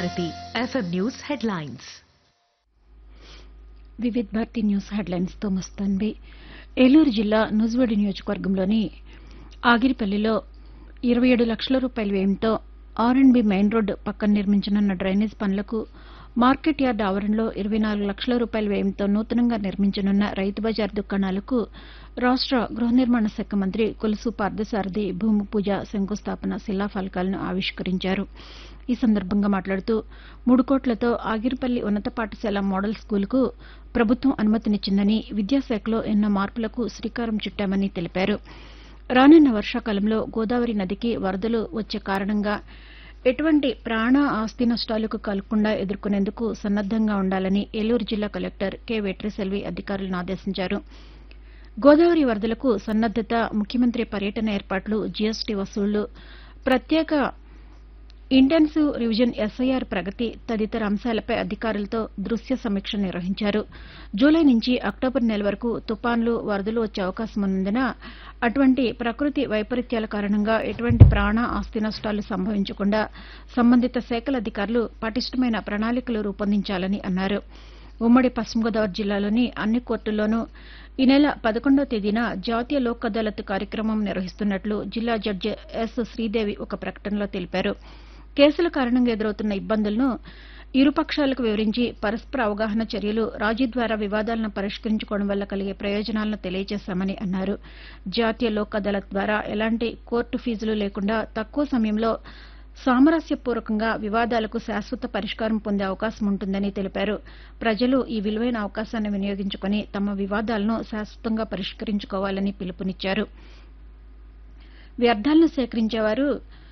Bharati FM news headlines Vividh Bharati news headlines తో మస్తాన్వి ఏలూరు జిల్లా నూజివేడి నియోజకవర్గంలోని ఆగిరిపల్లిలో ఇరవై ఏడు లక్షల రూపాయల వ్యయంతో R and B main road పక్కన నిర్మించనున్న డ్రైనేజ్ పనులకు మార్కెట్ యార్డ్ ఆవరణలో ఇరవై నాలుగు లక్షల రూపాయల వ్యయంతో నూతనంగా నిర్మించనున్న రైతు బజార్ దుకాణాలకు రాష్ట గృహ నిర్మాణ శాఖ మంత్రి కొలుసు పార్థసారథి భూమి పూజ శంకుస్థాపన శిలాఫలకాలను ఆవిష్కరించారు ఈ సందర్భంగా మాట్లాడుతూ మూడు కోట్లతో ఆగిరిపల్లి ఉన్నత పాఠశాల మోడల్ స్కూలుకు ప్రభుత్వం అనుమతినిచ్చిందని విద్యాశాఖలో ఎన్నో మార్పులకు శ్రీకారం చుట్టామని తెలిపారు రానున్న వర్షాకాలంలో గోదావరి నదికి వరదలు వచ్చే కారణంగా ఎటువంటి ప్రాణ ఆస్తి నష్టాలకు కలగకుండా ఎదుర్కొనేందుకు సన్నద్దంగా ఉండాలని ఏలూరు జిల్లా కలెక్టర్ కె వెట్రిసెల్వి అధికారులను ఆదేశించారు గోదావరి వరదలకు సన్నద్దత ముఖ్యమంత్రి పర్యటన ఏర్పాట్లు జీఎస్టీ వసూళ్లు ప్రత్యేక ఇంటెన్సివ్ రివిజన్ ఎస్ఐఆర్ ప్రగతి తదితర అంశాలపై అధికారులతో దృశ్య సమీక్ష నిర్వహించారు జూలై నుంచి అక్టోబర్ నెల వరకు తుపాన్లు వరదలు వచ్చే అవకాశం ఉన్నందున అటువంటి ప్రకృతి వైపరీత్యాల కారణంగా ఎటువంటి ప్రాణ ఆస్తి నష్టాలు సంభవించకుండా సంబంధిత శాఖల అధికారులు పటిష్టమైన ప్రణాళికలు రూపొందించాలని అన్నారు ఉమ్మడి పశ్చిమ గోదావరి జిల్లాలోని అన్ని కోర్టుల్లోనూ ఈ నెల పదకొండవ తేదీన జాతీయ లోక్ అదాలత్ కార్యక్రమం నిర్వహిస్తున్నట్లు జిల్లా జడ్జి ఎస్ శ్రీదేవి ఒక ప్రకటనలో తెలిపారు కేసుల కారణంగా ఎదురవుతున్న ఇబ్బందులను ఇరుపక్షాలకు వివరించి పరస్పర అవగాహన చర్యలు రాజీ ద్వారా వివాదాలను పరిష్కరించుకోవడం వల్ల కలిగే ప్రయోజనాలను తెలియజేశామని అన్నారు జాతీయ లోక్ అదాలత్ ద్వారా ఎలాంటి కోర్టు ఫీజులు లేకుండా తక్కువ సమయంలో సామరస్యపూర్వకంగా వివాదాలకు శాశ్వత పరిష్కారం పొందే అవకాశం ఉంటుందని తెలిపారు ప్రజలు ఈ విలువైన అవకాశాన్ని వినియోగించుకుని తమ వివాదాలను శాశ్వతంగా పరిష్కరించుకోవాలని పిలుపునిచ్చారు వ్యర్థాలను సేకరించేవారు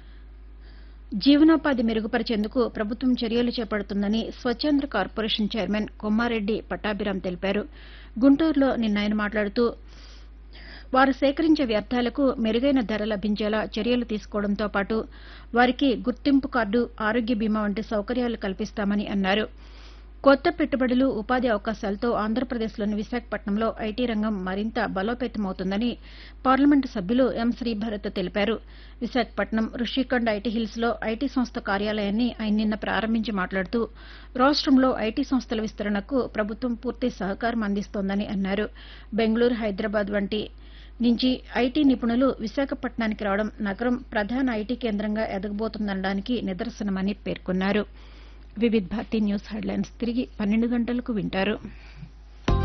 జీవనోపాధి మెరుగుపరిచేందుకు ప్రభుత్వం చర్యలు చేపడుతుందని స్వచ్ఛంద్ర కార్పొరేషన్ చైర్మన్ కొమ్మారెడ్డి పట్టాభిరాం తెలిపారు గుంటూరులో నిన్న ఆయన మాట్లాడుతూ వారు సేకరించే వ్యర్థాలకు మెరుగైన ధర లభించేలా చర్యలు తీసుకోవడంతో పాటు వారికి గుర్తింపు కార్డు ఆరోగ్య బీమా వంటి సౌకర్యాలు కల్పిస్తామని అన్నారు కొత్త పెట్టుబడులు ఉపాధి అవకాశాలతో ఆంధ్రప్రదేశ్లోని విశాఖపట్నంలో ఐటీ రంగం మరింత బలోపేతమవుతుందని పార్లమెంటు సభ్యులు ఎం శ్రీభరత్ తెలిపారు విశాఖపట్నం రుషికొండ ఐటీ హిల్స్లో ఐటీ సంస్థ కార్యాలయాన్ని ఆయన నిన్న ప్రారంభించి మాట్లాడుతూ రాష్టంలో ఐటీ సంస్థల విస్తరణకు ప్రభుత్వం పూర్తి సహకారం అందిస్తోందని అన్నారు బెంగళూరు హైదరాబాద్ వంటి నుంచి ఐటీ నిపుణులు విశాఖపట్నానికి రావడం నగరం ప్రధాన ఐటీ కేంద్రంగా ఎదగబోతుందనడానికి నిదర్శనమని పేర్కొన్నారు వివిధ్ భారతి న్యూస్ హెడ్లైన్స్ తిరిగి పన్నెండు గంటలకు వింటారు